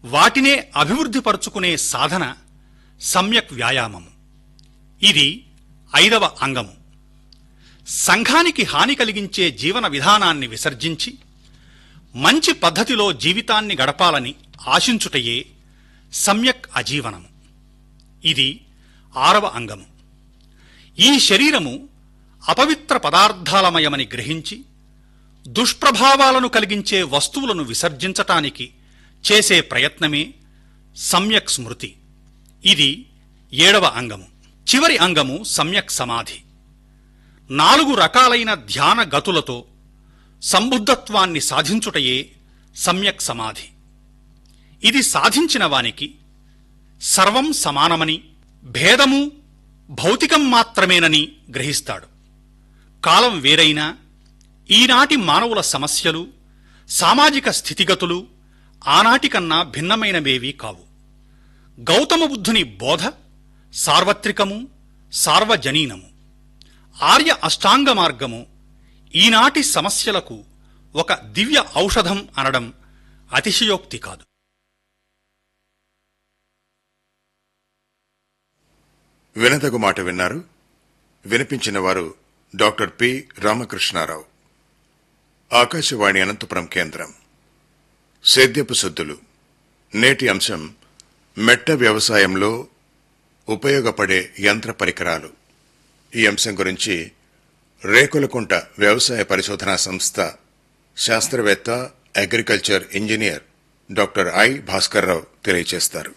వాటినే అభివృద్ధి పరుచుకునే సాధన సమ్యక్ వ్యాయామము ఇది ఐదవ అంగము సంఘానికి హాని కలిగించే జీవన విధానాన్ని విసర్జించి మంచి పద్ధతిలో జీవితాన్ని గడపాలని ఆశించుటయే సమ్యక్ అజీవనము ఇది ఆరవ అంగము ఈ శరీరము అపవిత్ర పదార్థాలమయమని గ్రహించి దుష్ప్రభావాలను కలిగించే వస్తువులను విసర్జించటానికి చేసే ప్రయత్నమే సమ్యక్ స్మృతి ఇది ఏడవ అంగము చివరి అంగము సమ్యక్ సమాధి నాలుగు రకాలైన ధ్యాన గతులతో సంబుద్ధత్వాన్ని సాధించుటయే సమ్యక్ సమాధి ఇది సాధించిన వానికి సర్వం సమానమని భేదము భౌతికం మాత్రమేనని గ్రహిస్తాడు కాలం వేరైనా ఈనాటి మానవుల సమస్యలు సామాజిక స్థితిగతులు ఆనాటికన్నా భిన్నమైనవేవీ కావు గౌతమ బుద్ధుని బోధ సార్వత్రికము సార్వజనీనము ఆర్య అష్టాంగ మార్గము ఈనాటి సమస్యలకు ఒక దివ్య ఔషధం అనడం అతిశయోక్తి కాదు వినదగు మాట విన్నారు వినిపించిన వారు డాక్టర్ పి రామకృష్ణారావు ఆకాశవాణి అనంతపురం కేంద్రం సేద్యపు సద్దులు నేటి అంశం మెట్ట వ్యవసాయంలో ఉపయోగపడే యంత్ర పరికరాలు ఈ అంశం గురించి రేకులకుంట వ్యవసాయ పరిశోధనా సంస్థ శాస్త్రవేత్త agriculture engineer doctor I Bhaskar Rao తెలియజేస్తారు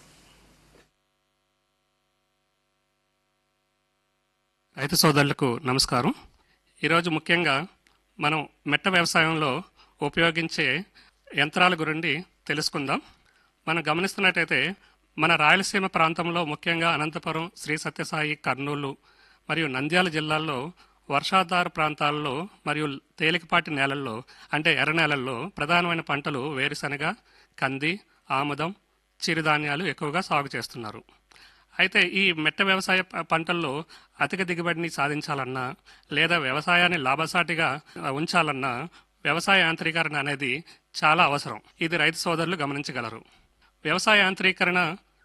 రైతు సోదరులకు నమస్కారం ఈరోజు ముఖ్యంగా మనం మెట్ట వ్యవసాయంలో ఉపయోగించే యంత్రాల గురించి తెలుసుకుందాం మనం గమనిస్తున్నట్టయితే మన రాయలసీమ ప్రాంతంలో ముఖ్యంగా అనంతపురం శ్రీ సత్యసాయి కర్నూలు మరియు నంద్యాల జిల్లాల్లో వర్షాధార ప్రాంతాల్లో మరియు తేలికపాటి నేలల్లో అంటే ఎర్ర నేలల్లో ప్రధానమైన పంటలు వేరుశనగ కంది ఆముదం చిరుధాన్యాలు ఎక్కువగా సాగు చేస్తున్నారు అయితే ఈ మెట్ట వ్యవసాయ ప- పంటల్లో అధిక దిగుబడిని సాధించాలన్నా లేదా వ్యవసాయాన్ని లాభసాటిగా ఆ, ఉంచాలన్నా వ్యవసాయ యాంత్రీకరణ అనేది చాలా అవసరం ఇది రైతు సోదరులు గమనించగలరు వ్యవసాయ యాంత్రీకరణ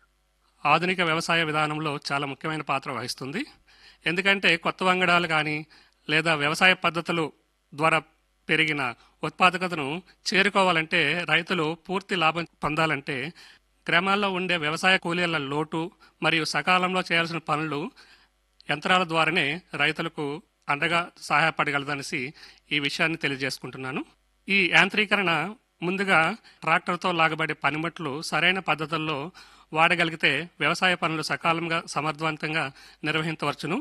ఆధునిక వ్యవసాయ విధానంలో చాలా ముఖ్యమైన పాత్ర వహిస్తుంది ఎందుకంటే కొత్త వంగడాలు కానీ లేదా వ్యవసాయ పద్ధతులు ద్వారా పెరిగిన ఉత్పాదకతను చేరుకోవాలంటే రైతులు పూర్తి లాభం పొందాలంటే గ్రామాల్లో ఉండే వ్యవసాయ కూలీల లోటు మరియు సకాలంలో చేయాల్సిన పనులు యంత్రాల ద్వారానే రైతులకు అండగా సహాయపడగలదనేసి ఈ విషయాన్ని తెలియజేసుకుంటున్నాను ఈ యాంత్రీకరణ ముందుగా ట్రాక్టర్తో లాగబడే పనిముట్లు సరైన పద్ధతుల్లో వాడగలిగితే వ్యవసాయ పనులు సకాలంగా సమర్థవంతంగా నిర్వహించవచ్చును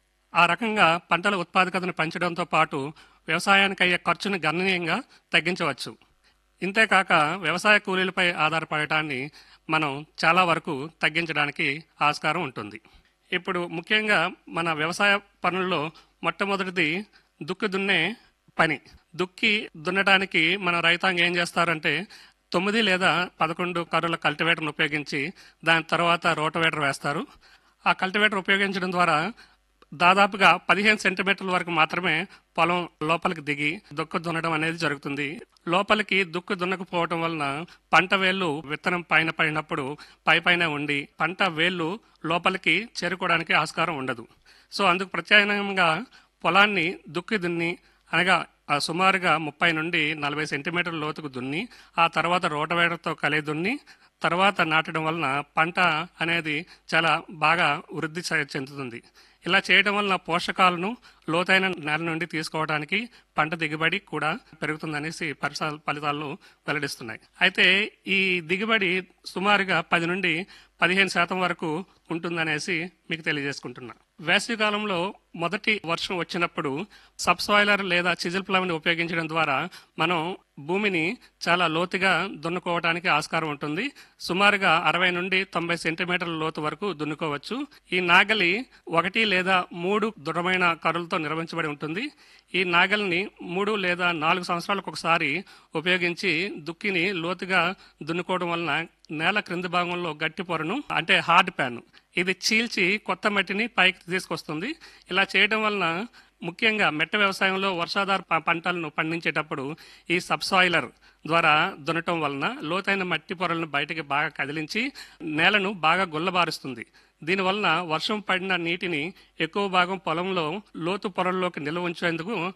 ఆ రకంగా పంటల ఉత్పాదకతను పెంచడంతో పాటు వ్యవసాయానికి అయ్యే ఖర్చును గణనీయంగా తగ్గించవచ్చు ఇంతేకాక వ్యవసాయ కూలీలపై ఆధారపడటాన్ని మనం చాలా వరకు తగ్గించడానికి ఆస్కారం ఉంటుంది ఇప్పుడు ముఖ్యంగా మన వ్యవసాయ పనుల్లో మొట్టమొదటిది దుక్కి దున్నే పని దుక్కి దున్నడానికి మన రైతాంగం ఏం చేస్తారంటే తొమ్మిది లేదా పదకొండు కర్రుల కల్టివేటర్ను ఉపయోగించి దాని తర్వాత రోటవేటర్ వేస్తారు ఆ కల్టివేటర్ ఉపయోగించడం ద్వారా దాదాపుగా పదిహేను సెంటీమీటర్ల వరకు మాత్రమే పొలం లోపలికి దిగి దుక్కు దున్నడం అనేది జరుగుతుంది లోపలికి దుక్కు దున్నకపోవడం వలన పంట వేళ్ళు విత్తనం పైన పడినప్పుడు పై పైన ఉండి పంట వేళ్ళు లోపలికి చేరుకోవడానికి ఆస్కారం ఉండదు సో అందుకు ప్రత్యామ్నాయంగా పొలాన్ని దుక్కి దున్ని అనగా ఆ సుమారుగా ముప్పై నుండి నలభై సెంటీమీటర్ల లోతుకు దున్ని ఆ తర్వాత రోటవేటర్తో కలిగి దున్ని తర్వాత నాటడం వలన పంట అనేది చాలా బాగా వృద్ధి చె- చెందుతుంది ఇలా చేయడం వలన పోషకాలను లోతైన నేల నుండి తీసుకోవడానికి పంట దిగుబడి కూడా పెరుగుతుందనేసి పరిస ఫలితాలు వెల్లడిస్తున్నాయి అయితే ఈ దిగుబడి సుమారుగా పది నుండి పదిహేను శాతం వరకు ఉంటుందనేసి మీకు తెలియజేసుకుంటున్నా వేసవి కాలంలో మొదటి వర్షం వచ్చినప్పుడు సబ్సాయిలర్ లేదా చిజిల్ ప్లవ్ని ఉపయోగించడం ద్వారా మనం భూమిని చాలా లోతుగా దున్నుకోవడానికి ఆస్కారం ఉంటుంది సుమారుగా అరవై నుండి తొంభై సెంటీమీటర్ల లోతు వరకు దున్నుకోవచ్చు ఈ నాగలి ఒకటి లేదా మూడు దృఢమైన కర్రలతో నిర్మించబడి ఉంటుంది ఈ నాగలిని మూడు లేదా నాలుగు సంవత్సరాలకు ఒకసారి ఉపయోగించి దుక్కిని లోతుగా దున్నుకోవడం వలన నేల క్రింది భాగంలో గట్టి పొరను అంటే హార్డ్ ప్యాన్ ఇది చీల్చి కొత్త మట్టిని పైకి తీసుకొస్తుంది ఇలా చేయడం వలన ముఖ్యంగా మెట్ట వ్యవసాయంలో వర్షాధార ప- పంటలను పండించేటప్పుడు ఈ సబ్సాయిలర్ ద్వారా దున్నటం వలన లోతైన మట్టి పొరలను బయటికి బాగా కదిలించి నేలను బాగా గుల్లబారుస్తుంది దీనివలన వర్షం పడిన నీటిని ఎక్కువ భాగం పొలంలో లోతు పొరల్లోకి నిల్వ ఉంచేందుకు